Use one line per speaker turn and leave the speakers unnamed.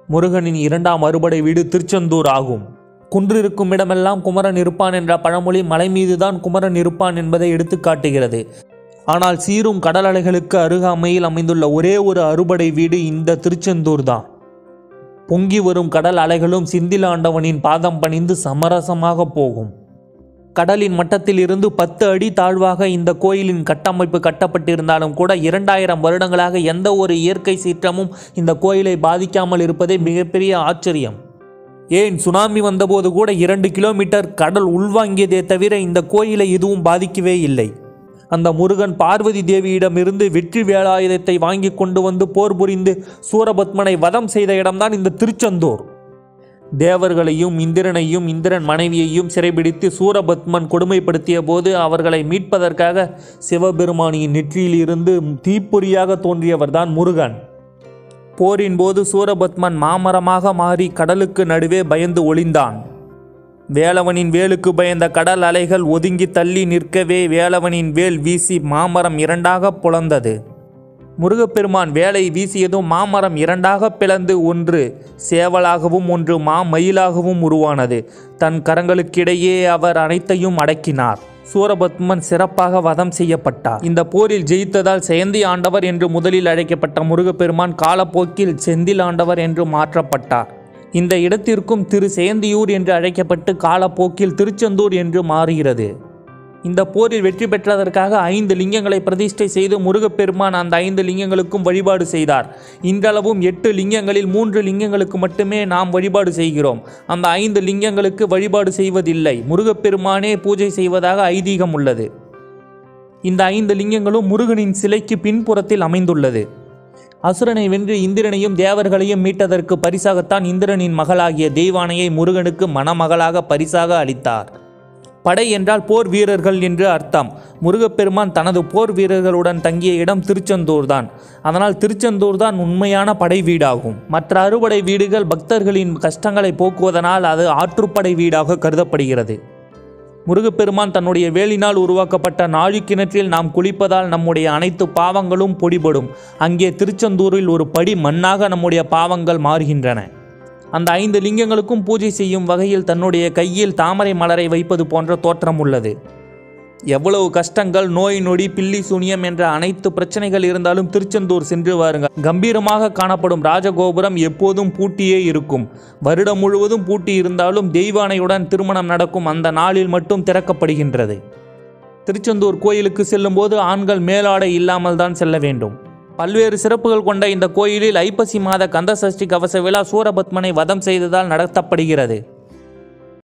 முருகனின் இரண்டாம் அறுபடை வீடு திருச்செந்தூர் ஆகும் குன்றிருக்கும் இடமெல்லாம் குமரன் இருப்பான் என்ற பழமொழி மலை மீதுதான் குமரன் இருப்பான் என்பதை எடுத்துக் காட்டுகிறது ஆனால் சீரும் கடல் அலைகளுக்கு அருகாமையில் அமைந்துள்ள ஒரே ஒரு அறுபடை வீடு இந்த திருச்செந்தூர் தான் பொங்கி வரும் கடல் அலைகளும் சிந்தில ஆண்டவனின் பாதம் பணிந்து சமரசமாக போகும் கடலின் மட்டத்தில் இருந்து பத்து அடி தாழ்வாக இந்த கோயிலின் கட்டமைப்பு கட்டப்பட்டிருந்தாலும் கூட இரண்டாயிரம் வருடங்களாக எந்த ஒரு இயற்கை சீற்றமும் இந்த கோயிலை பாதிக்காமல் இருப்பதே மிகப்பெரிய ஆச்சரியம் ஏன் சுனாமி வந்தபோது கூட இரண்டு கிலோமீட்டர் கடல் உள்வாங்கியதே தவிர இந்த கோயிலை எதுவும் பாதிக்கவே இல்லை அந்த முருகன் பார்வதி தேவியிடமிருந்து வெற்றி வேலாயுதத்தை வாங்கி கொண்டு வந்து போர் புரிந்து சூரபத்மனை வதம் செய்த இடம்தான் இந்த திருச்செந்தூர் தேவர்களையும் இந்திரனையும் இந்திரன் மனைவியையும் சிறைபிடித்து சூரபத்மன் கொடுமைப்படுத்திய போது அவர்களை மீட்பதற்காக சிவபெருமானியின் நெற்றியிலிருந்து தீப்பொறியாக தோன்றியவர்தான் முருகன் போரின் போது சூரபத்மன் மாமரமாக மாறி கடலுக்கு நடுவே பயந்து ஒளிந்தான் வேலவனின் வேலுக்கு பயந்த கடல் அலைகள் ஒதுங்கி தள்ளி நிற்கவே வேலவனின் வேல் வீசி மாமரம் இரண்டாக புலந்தது முருகப்பெருமான் வேலை வீசியதும் மாமரம் இரண்டாக பிளந்து ஒன்று சேவலாகவும் ஒன்று மாமயிலாகவும் உருவானது தன் கரங்களுக்கிடையே அவர் அனைத்தையும் அடக்கினார் சூரபத்மன் சிறப்பாக வதம் செய்யப்பட்டார் இந்த போரில் ஜெயித்ததால் செயந்தி ஆண்டவர் என்று முதலில் அழைக்கப்பட்ட முருகப்பெருமான் காலப்போக்கில் செந்தில் ஆண்டவர் என்று மாற்றப்பட்டார் இந்த இடத்திற்கும் திரு செயந்தியூர் என்று அழைக்கப்பட்டு காலப்போக்கில் திருச்செந்தூர் என்று மாறுகிறது இந்த போரில் வெற்றி பெற்றதற்காக ஐந்து லிங்கங்களை பிரதிஷ்டை செய்து முருகப்பெருமான் அந்த ஐந்து லிங்கங்களுக்கும் வழிபாடு செய்தார் இன்றளவும் எட்டு லிங்கங்களில் மூன்று லிங்கங்களுக்கு மட்டுமே நாம் வழிபாடு செய்கிறோம் அந்த ஐந்து லிங்கங்களுக்கு வழிபாடு செய்வதில்லை முருகப்பெருமானே பூஜை செய்வதாக ஐதீகம் உள்ளது இந்த ஐந்து லிங்கங்களும் முருகனின் சிலைக்கு பின்புறத்தில் அமைந்துள்ளது அசுரனை வென்று இந்திரனையும் தேவர்களையும் மீட்டதற்கு பரிசாகத்தான் இந்திரனின் மகளாகிய தெய்வானையை முருகனுக்கு மணமகளாக பரிசாக அளித்தார் படை என்றால் போர் வீரர்கள் என்று அர்த்தம் முருகப்பெருமான் தனது போர் வீரர்களுடன் தங்கிய இடம் திருச்செந்தூர் தான் அதனால் திருச்செந்தூர் தான் உண்மையான படை வீடாகும் மற்ற அறுபடை வீடுகள் பக்தர்களின் கஷ்டங்களை போக்குவதனால் அது ஆற்றுப்படை வீடாக கருதப்படுகிறது முருகப்பெருமான் தன்னுடைய வேலினால் உருவாக்கப்பட்ட நாழி கிணற்றில் நாம் குளிப்பதால் நம்முடைய அனைத்து பாவங்களும் பொடிபடும் அங்கே திருச்செந்தூரில் ஒரு படி மண்ணாக நம்முடைய பாவங்கள் மாறுகின்றன அந்த ஐந்து லிங்கங்களுக்கும் பூஜை செய்யும் வகையில் தன்னுடைய கையில் தாமரை மலரை வைப்பது போன்ற தோற்றம் உள்ளது எவ்வளவு கஷ்டங்கள் நோய் நொடி பில்லி சூனியம் என்ற அனைத்து பிரச்சனைகள் இருந்தாலும் திருச்செந்தூர் சென்று வாருங்கள் கம்பீரமாக காணப்படும் ராஜகோபுரம் எப்போதும் பூட்டியே இருக்கும் வருடம் முழுவதும் பூட்டி இருந்தாலும் தெய்வானையுடன் திருமணம் நடக்கும் அந்த நாளில் மட்டும் திறக்கப்படுகின்றது திருச்செந்தூர் கோயிலுக்கு செல்லும்போது ஆண்கள் மேலாடை இல்லாமல் தான் செல்ல வேண்டும் பல்வேறு சிறப்புகள் கொண்ட இந்த கோயிலில் ஐப்பசி மாத கந்த சஷ்டி கவச விழா சூரபத்மனை வதம் செய்ததால் நடத்தப்படுகிறது